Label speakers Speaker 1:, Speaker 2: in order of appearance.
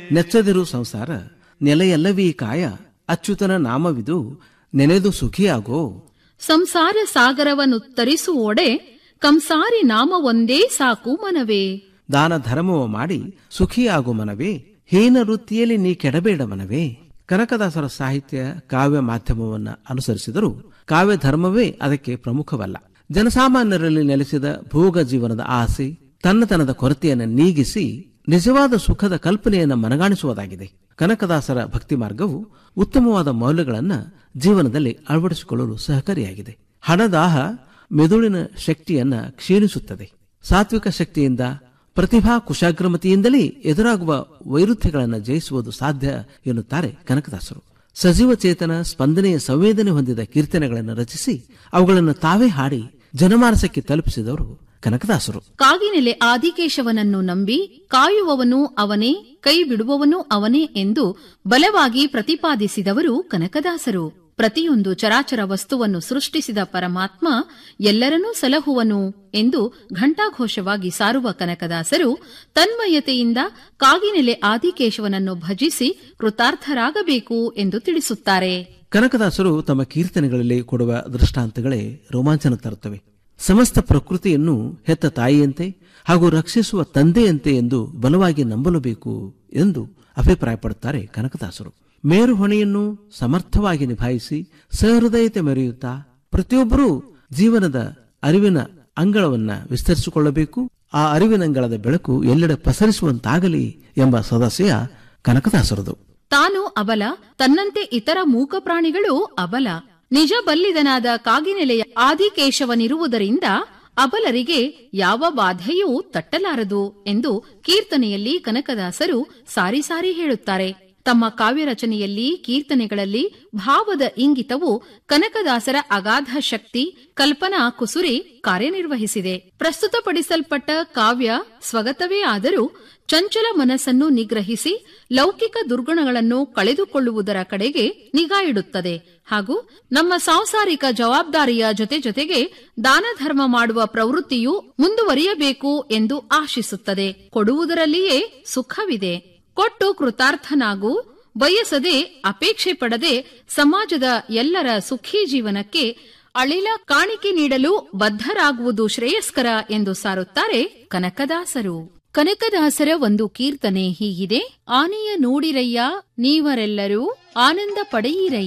Speaker 1: ನೆಚ್ಚದಿರು ಸಂಸಾರ ನೆಲೆಯಲ್ಲವೀ ಕಾಯ ಅಚ್ಯುತನ ನಾಮವಿದು ನೆನೆದು ಸುಖಿಯಾಗೋ
Speaker 2: ಸಂಸಾರ ಸಾಗರವನ್ನುತ್ತರಿಸುವೊಡೆ ಕಂಸಾರಿ ನಾಮ ಒಂದೇ ಸಾಕು ಮನವೇ
Speaker 1: ದಾನ ಧರ್ಮವ ಮಾಡಿ ಸುಖಿಯಾಗು ಮನವೇ ಹೀನ ವೃತ್ತಿಯಲ್ಲಿ ನೀ ಕೆಡಬೇಡ ಮನವೇ ಕನಕದಾಸರ ಸಾಹಿತ್ಯ ಕಾವ್ಯ ಮಾಧ್ಯಮವನ್ನ ಅನುಸರಿಸಿದರೂ ಕಾವ್ಯ ಧರ್ಮವೇ ಅದಕ್ಕೆ ಪ್ರಮುಖವಲ್ಲ ಜನಸಾಮಾನ್ಯರಲ್ಲಿ ನೆಲೆಸಿದ ಭೋಗ ಜೀವನದ ಆಸೆ ತನ್ನತನದ ಕೊರತೆಯನ್ನು ನೀಗಿಸಿ ನಿಜವಾದ ಸುಖದ ಕಲ್ಪನೆಯನ್ನು ಮನಗಾಣಿಸುವುದಾಗಿದೆ ಕನಕದಾಸರ ಭಕ್ತಿ ಮಾರ್ಗವು ಉತ್ತಮವಾದ ಮೌಲ್ಯಗಳನ್ನು ಜೀವನದಲ್ಲಿ ಅಳವಡಿಸಿಕೊಳ್ಳಲು ಸಹಕಾರಿಯಾಗಿದೆ ಹಣದಾಹ ಮೆದುಳಿನ ಶಕ್ತಿಯನ್ನ ಕ್ಷೀಣಿಸುತ್ತದೆ ಸಾತ್ವಿಕ ಶಕ್ತಿಯಿಂದ ಪ್ರತಿಭಾ ಕುಶಾಗ್ರಮತಿಯಿಂದಲೇ ಎದುರಾಗುವ ವೈರುಧ್ಯಗಳನ್ನು ಜಯಿಸುವುದು ಸಾಧ್ಯ ಎನ್ನುತ್ತಾರೆ ಕನಕದಾಸರು ಸಜೀವ ಚೇತನ ಸ್ಪಂದನೆಯ ಸಂವೇದನೆ ಹೊಂದಿದ ಕೀರ್ತನೆಗಳನ್ನು ರಚಿಸಿ ಅವುಗಳನ್ನು ತಾವೇ ಹಾಡಿ ಜನಮಾನಸಕ್ಕೆ ತಲುಪಿಸಿದವರು ಕನಕದಾಸರು
Speaker 2: ಕಾಗಿನೆಲೆ ಆದಿಕೇಶವನನ್ನು ನಂಬಿ ಕಾಯುವವನು ಅವನೇ ಕೈ ಬಿಡುವವನು ಅವನೇ ಎಂದು ಬಲವಾಗಿ ಪ್ರತಿಪಾದಿಸಿದವರು ಕನಕದಾಸರು ಪ್ರತಿಯೊಂದು ಚರಾಚರ ವಸ್ತುವನ್ನು ಸೃಷ್ಟಿಸಿದ ಪರಮಾತ್ಮ ಎಲ್ಲರನ್ನೂ ಸಲಹುವನು ಎಂದು ಘಂಟಾಘೋಷವಾಗಿ ಸಾರುವ ಕನಕದಾಸರು ತನ್ಮಯತೆಯಿಂದ ಕಾಗಿನೆಲೆ ಆದಿಕೇಶವನನ್ನು ಭಜಿಸಿ ಕೃತಾರ್ಥರಾಗಬೇಕು ಎಂದು ತಿಳಿಸುತ್ತಾರೆ
Speaker 1: ಕನಕದಾಸರು ತಮ್ಮ ಕೀರ್ತನೆಗಳಲ್ಲಿ ಕೊಡುವ ದೃಷ್ಟಾಂತಗಳೇ ರೋಮಾಂಚನ ತರುತ್ತವೆ ಸಮಸ್ತ ಪ್ರಕೃತಿಯನ್ನು ಹೆತ್ತ ತಾಯಿಯಂತೆ ಹಾಗೂ ರಕ್ಷಿಸುವ ತಂದೆಯಂತೆ ಎಂದು ಬಲವಾಗಿ ನಂಬಲಬೇಕು ಎಂದು ಅಭಿಪ್ರಾಯಪಡುತ್ತಾರೆ ಕನಕದಾಸರು ಮೇರು ಹೊಣೆಯನ್ನು ಸಮರ್ಥವಾಗಿ ನಿಭಾಯಿಸಿ ಸಹೃದಯತೆ ಮೆರೆಯುತ್ತಾ ಪ್ರತಿಯೊಬ್ಬರೂ ಜೀವನದ ಅರಿವಿನ ಅಂಗಳವನ್ನ ವಿಸ್ತರಿಸಿಕೊಳ್ಳಬೇಕು ಆ ಅರಿವಿನಂಗಳದ ಬೆಳಕು ಎಲ್ಲೆಡೆ ಪಸರಿಸುವಂತಾಗಲಿ ಎಂಬ ಸದಸ್ಯ ಕನಕದಾಸರದು
Speaker 2: ತಾನು ಅಬಲ ತನ್ನಂತೆ ಇತರ ಮೂಕ ಪ್ರಾಣಿಗಳು ಅಬಲ ನಿಜ ಬಲ್ಲಿದನಾದ ಕಾಗಿನೆಲೆಯ ಆದಿಕೇಶವನಿರುವುದರಿಂದ ಅಬಲರಿಗೆ ಯಾವ ಬಾಧೆಯೂ ತಟ್ಟಲಾರದು ಎಂದು ಕೀರ್ತನೆಯಲ್ಲಿ ಕನಕದಾಸರು ಸಾರಿ ಸಾರಿ ಹೇಳುತ್ತಾರೆ ತಮ್ಮ ಕಾವ್ಯ ರಚನೆಯಲ್ಲಿ ಕೀರ್ತನೆಗಳಲ್ಲಿ ಭಾವದ ಇಂಗಿತವು ಕನಕದಾಸರ ಅಗಾಧ ಶಕ್ತಿ ಕಲ್ಪನಾ ಕುಸುರಿ ಕಾರ್ಯನಿರ್ವಹಿಸಿದೆ ಪ್ರಸ್ತುತಪಡಿಸಲ್ಪಟ್ಟ ಕಾವ್ಯ ಸ್ವಗತವೇ ಆದರೂ ಚಂಚಲ ಮನಸ್ಸನ್ನು ನಿಗ್ರಹಿಸಿ ಲೌಕಿಕ ದುರ್ಗುಣಗಳನ್ನು ಕಳೆದುಕೊಳ್ಳುವುದರ ಕಡೆಗೆ ನಿಗಾ ಇಡುತ್ತದೆ ಹಾಗೂ ನಮ್ಮ ಸಾಂಸಾರಿಕ ಜವಾಬ್ದಾರಿಯ ಜೊತೆ ಜೊತೆಗೆ ದಾನ ಧರ್ಮ ಮಾಡುವ ಪ್ರವೃತ್ತಿಯು ಮುಂದುವರಿಯಬೇಕು ಎಂದು ಆಶಿಸುತ್ತದೆ ಕೊಡುವುದರಲ್ಲಿಯೇ ಸುಖವಿದೆ ಕೊಟ್ಟು ಕೃತಾರ್ಥನಾಗು ಬಯಸದೆ ಅಪೇಕ್ಷೆ ಪಡದೆ ಸಮಾಜದ ಎಲ್ಲರ ಸುಖಿ ಜೀವನಕ್ಕೆ ಅಳಿಲ ಕಾಣಿಕೆ ನೀಡಲು ಬದ್ಧರಾಗುವುದು ಶ್ರೇಯಸ್ಕರ ಎಂದು ಸಾರುತ್ತಾರೆ ಕನಕದಾಸರು ಕನಕದಾಸರ ಒಂದು ಕೀರ್ತನೆ ಹೀಗಿದೆ ಆನೆಯ ನೋಡಿರಯ್ಯ ನೀವರೆಲ್ಲರೂ ಆನಂದ ಪಡೆಯಿರಯ್ಯ